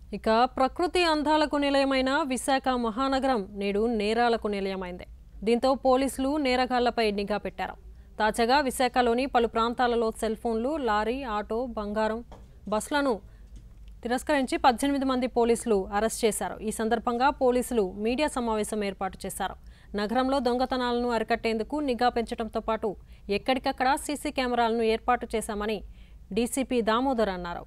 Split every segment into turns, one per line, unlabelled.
ఇక ప్రకృతి అందాలకు నిలయమైన విశాఖ మహానగరం నేడు నేరాలకు నిలయమైంది దీంతో పోలీసులు నేరగాళ్లపై నిఘా పెట్టారు తాజాగా విశాఖలోని పలు ప్రాంతాలలో సెల్ ఫోన్లు లారీ ఆటో బంగారం బస్సులను తిరస్కరించి పద్దెనిమిది మంది పోలీసులు అరెస్ట్ చేశారు ఈ సందర్భంగా పోలీసులు మీడియా సమావేశం ఏర్పాటు చేశారు నగరంలో దొంగతనాలను అరికట్టేందుకు నిఘా పెంచడంతో పాటు ఎక్కడికక్కడ సీసీ కెమెరాలను ఏర్పాటు చేశామని డీసీపీ దామోదర్ అన్నారు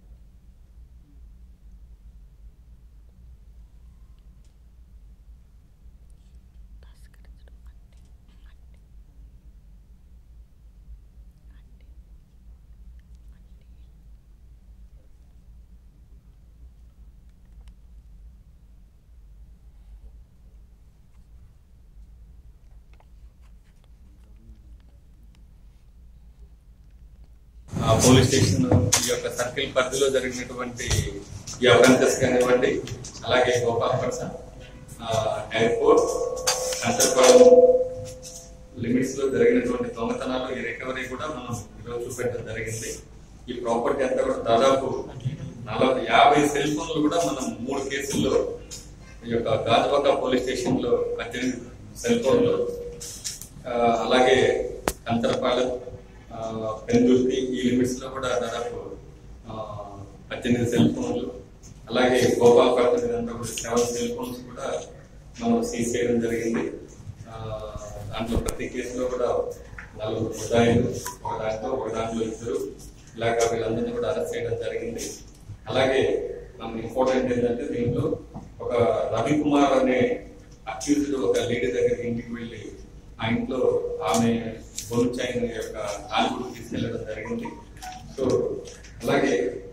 ఆ పోలీస్ స్టేషన్ ఈ యొక్క సర్కిల్ పరిధిలో జరిగినటువంటి ఈ అఫెన్సెస్ కానివ్వండి అలాగే గోపాలపట్నం ఎయిర్పోర్ట్ అంతర్పాలెం లిమిట్స్ లో జరిగినటువంటి దొంగతనాలు ఈ రికవరీ కూడా మనం ఈరోజు చూపెట్టడం జరిగింది ఈ ప్రాపర్టీ అంతా కూడా దాదాపు నలభై యాభై సెల్ ఫోన్లు కూడా మనం మూడు కేసుల్లో ఈ యొక్క గాజువాక పోలీస్ స్టేషన్ లో పద్దెనిమిది సెల్ ఫోన్లు ఆ, అలాగే కంతరపాలెం ఆ, పెందుర్తి ఈ లిమిట్స్ లో కూడా దాదాపు ఆ, పద్దెనిమిది సెల్ ఫోన్లు అలాగే గోపాలపట్నం ఇదంతా కూడా సెవెన్ సెల్ ఫోన్స్ కూడా మనం సీజ్ చేయడం జరిగింది ఆ, దాంట్లో ప్రతి కేసులో కూడా నలుగురు ముద్దాయిలు ఒక దాంట్లో ఒక దాంట్లో ఇద్దరు ఇలాగా వీళ్ళందరినీ కూడా అరెస్ట్ చేయడం జరిగింది అలాగే మనం ఇంపార్టెంట్ ఏంటంటే దీంట్లో ఒక రవి కుమార్ అనే అక్యూజ్డ్ ఒక లేడీ దగ్గరికి ఇంటికి వెళ్ళి ఆ ఇంట్లో ఆమె బొను చైన్ యొక్క కాలిగుడు తీసుకెళ్లడం జరిగింది సో అలాగే